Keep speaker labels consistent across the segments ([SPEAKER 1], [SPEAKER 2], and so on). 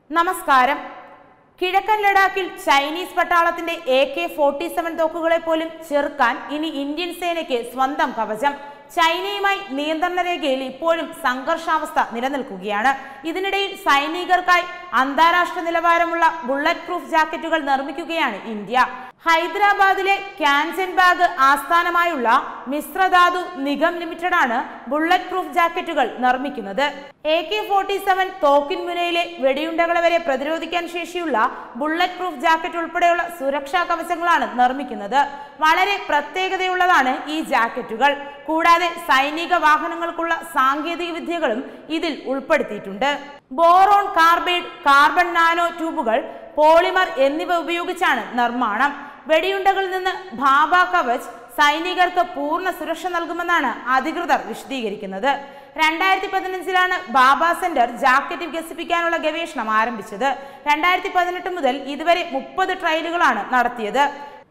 [SPEAKER 1] നമസ്കാരം കിഴക്കൻ ലഡാക്കിൽ ചൈനീസ് പട്ടാളത്തിന്റെ എ കെ ഫോർട്ടി സെവൻ തോക്കുകളെ പോലും ചെറുക്കാൻ ഇനി ഇന്ത്യൻ സേനയ്ക്ക് സ്വന്തം കവചം ചൈനയുമായി നിയന്ത്രണ രേഖയിൽ ഇപ്പോഴും സംഘർഷാവസ്ഥ നിലനിൽക്കുകയാണ് ഇതിനിടയിൽ സൈനികർക്കായി അന്താരാഷ്ട്ര നിലവാരമുള്ള ബുള്ളറ്റ് പ്രൂഫ് ജാക്കറ്റുകൾ നിർമ്മിക്കുകയാണ് ഇന്ത്യ ഹൈദരാബാദിലെ ക്യാൻസൻബാഗ് ആസ്ഥാനമായുള്ള മിശ്രധാതു നിഗം ലിമിറ്റഡ് ആണ് ബുള്ളറ്റ് പ്രൂഫ് ജാക്കറ്റുകൾ നിർമ്മിക്കുന്നത് എ കെ ഫോർട്ടി സെവൻ തോക്കിൻ മുനയിലെ വെടിയുണ്ടകളെ വരെ പ്രതിരോധിക്കാൻ ശേഷിയുള്ള ബുള്ളറ്റ് പ്രൂഫ് ജാക്കറ്റ് ഉൾപ്പെടെയുള്ള സുരക്ഷാ കവചങ്ങളാണ് നിർമ്മിക്കുന്നത് വളരെ പ്രത്യേകതയുള്ളതാണ് ഈ ജാക്കറ്റുകൾ കൂടാതെ സൈനിക വാഹനങ്ങൾക്കുള്ള സാങ്കേതിക വിദ്യകളും ഇതിൽ ഉൾപ്പെടുത്തിയിട്ടുണ്ട് ബോറോൺ കാർബൈഡ് കാർബൺ നാനോ ട്യൂബുകൾ പോളിമർ എന്നിവ ഉപയോഗിച്ചാണ് നിർമ്മാണം വെടിയുണ്ടകളിൽ നിന്ന് ഭാബ കവച് സൈനികർക്ക് പൂർണ്ണ സുരക്ഷ നൽകുമെന്നാണ് അധികൃതർ വിശദീകരിക്കുന്നത് രണ്ടായിരത്തി പതിനഞ്ചിലാണ് ബാബ സെന്റർ ജാക്കറ്റ് വികസിപ്പിക്കാനുള്ള ഗവേഷണം ആരംഭിച്ചത് രണ്ടായിരത്തി പതിനെട്ട് മുതൽ ഇതുവരെ മുപ്പത് ട്രയലുകളാണ് നടത്തിയത്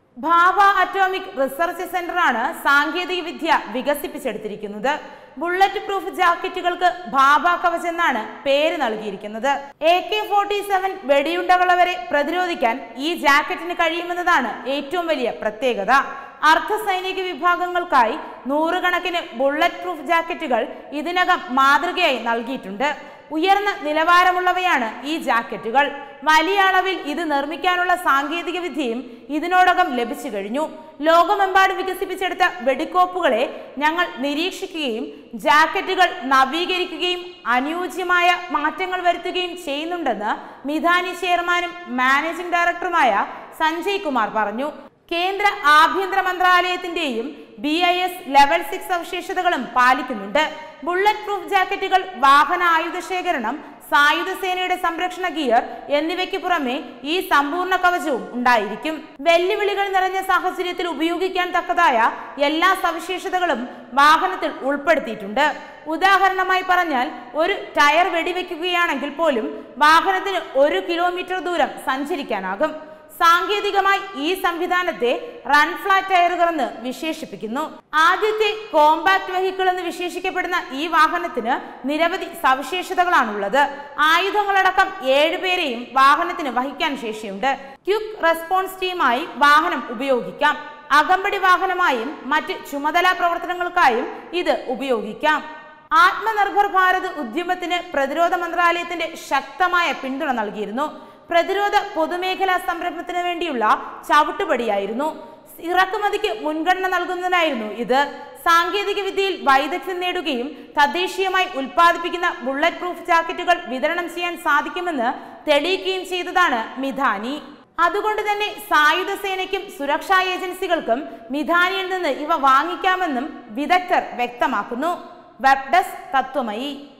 [SPEAKER 1] ഭാവ അറ്റോമിക് റിസർച്ച് സെന്ററാണ് സാങ്കേതിക വിദ്യ വികസിപ്പിച്ചെടുത്തിരിക്കുന്നത് ബുള്ളറ്റ് പ്രൂഫ് ജാക്കറ്റുകൾക്ക് ഭാബ കവച് എന്നാണ് പേര് നൽകിയിരിക്കുന്നത് എ കെ ഫോർട്ടി സെവൻ വെടിയുണ്ടകളെ വരെ പ്രതിരോധിക്കാൻ ഈ ജാക്കറ്റിന് കഴിയുമെന്നതാണ് ഏറ്റവും വലിയ പ്രത്യേകത അർദ്ധ സൈനിക വിഭാഗങ്ങൾക്കായി നൂറുകണക്കിന് ബുള്ളറ്റ് പ്രൂഫ് ജാക്കറ്റുകൾ ഇതിനകം മാതൃകയായി നൽകിയിട്ടുണ്ട് ഉയർന്ന നിലവാരമുള്ളവയാണ് ഈ ജാക്കറ്റുകൾ വലിയ അളവിൽ ഇത് നിർമ്മിക്കാനുള്ള സാങ്കേതിക വിദ്യയും ഇതിനോടകം ലഭിച്ചു കഴിഞ്ഞു ലോകമെമ്പാടും വികസിപ്പിച്ചെടുത്ത വെടിക്കോപ്പുകളെ ഞങ്ങൾ നിരീക്ഷിക്കുകയും ജാക്കറ്റുകൾ നവീകരിക്കുകയും അനുയോജ്യമായ മാറ്റങ്ങൾ വരുത്തുകയും ചെയ്യുന്നുണ്ടെന്ന് മിധാനി ചെയർമാനും മാനേജിംഗ് ഡയറക്ടറുമായ സഞ്ജയ് കുമാർ പറഞ്ഞു കേന്ദ്ര ആഭ്യന്തര മന്ത്രാലയത്തിന്റെയും B I S level six സവിശേഷതകളും പാലിക്കുന്നുണ്ട് ബുള്ളറ്റ് പ്രൂഫ് ജാക്കറ്റുകൾ വാഹന ആയുധ ശേഖരണം സായുധ സേനയുടെ സംരക്ഷണ ഗിയർ എന്നിവയ്ക്ക് പുറമെ ഈ സമ്പൂർണ്ണ കവചവും ഉണ്ടായിരിക്കും വെല്ലുവിളികൾ നിറഞ്ഞ സാഹചര്യത്തിൽ ഉപയോഗിക്കാൻ തക്കതായ എല്ലാ സവിശേഷതകളും വാഹനത്തിൽ ഉൾപ്പെടുത്തിയിട്ടുണ്ട് ഉദാഹരണമായി പറഞ്ഞാൽ ഒരു ടയർ വെടിവെക്കുകയാണെങ്കിൽ പോലും വാഹനത്തിന് ഒരു കിലോമീറ്റർ ദൂരം സഞ്ചരിക്കാനാകും സാങ്കേതികമായി ഈ സംവിധാനത്തെ റൺ ഫ്ലാറ്റ് ടയറുകൾ എന്ന് വിശേഷിപ്പിക്കുന്നു ആദ്യത്തെ കോമ്പാക്ട് വെഹിക്കിൾ എന്ന് വിശേഷിക്കപ്പെടുന്ന ഈ വാഹനത്തിന് നിരവധി സവിശേഷതകളാണുള്ളത് ആയുധങ്ങളടക്കം ഏഴുപേരെയും വാഹനത്തിന് വഹിക്കാൻ ശേഷിയുണ്ട് ക്യുക്ക് റെസ്പോൺസ് ടീമായി വാഹനം ഉപയോഗിക്കാം അകമ്പടി വാഹനമായും മറ്റ് ചുമതലാ പ്രവർത്തനങ്ങൾക്കായും ഇത് ഉപയോഗിക്കാം ആത്മനിർഭർ ഭാരത് ഉദ്യമത്തിന് പ്രതിരോധ മന്ത്രാലയത്തിന്റെ ശക്തമായ പിന്തുണ നൽകിയിരുന്നു പ്രതിരോധ പൊതുമേഖലാ സംരംഭത്തിന് വേണ്ടിയുള്ള ചവിട്ടുപടിയായിരുന്നു ഇറക്കുമതിക്ക് മുൻഗണന നൽകുന്നതിനായിരുന്നു ഇത് സാങ്കേതിക വിദ്യയിൽ വൈദഗ്ധ്യം നേടുകയും തദ്ദേശീയമായി ഉൽപ്പാദിപ്പിക്കുന്ന ബുള്ളറ്റ് പ്രൂഫ് ജാക്കറ്റുകൾ വിതരണം ചെയ്യാൻ സാധിക്കുമെന്ന് തെളിയിക്കുകയും ചെയ്തതാണ് മിധാനി അതുകൊണ്ട് തന്നെ സായുധ സേനയ്ക്കും സുരക്ഷാ ഏജൻസികൾക്കും മിധാനിയിൽ നിന്ന് ഇവ വാങ്ങിക്കാമെന്നും വിദഗ്ധർ വ്യക്തമാക്കുന്നു വെബ് ഡെസ്ക് തത്വമയി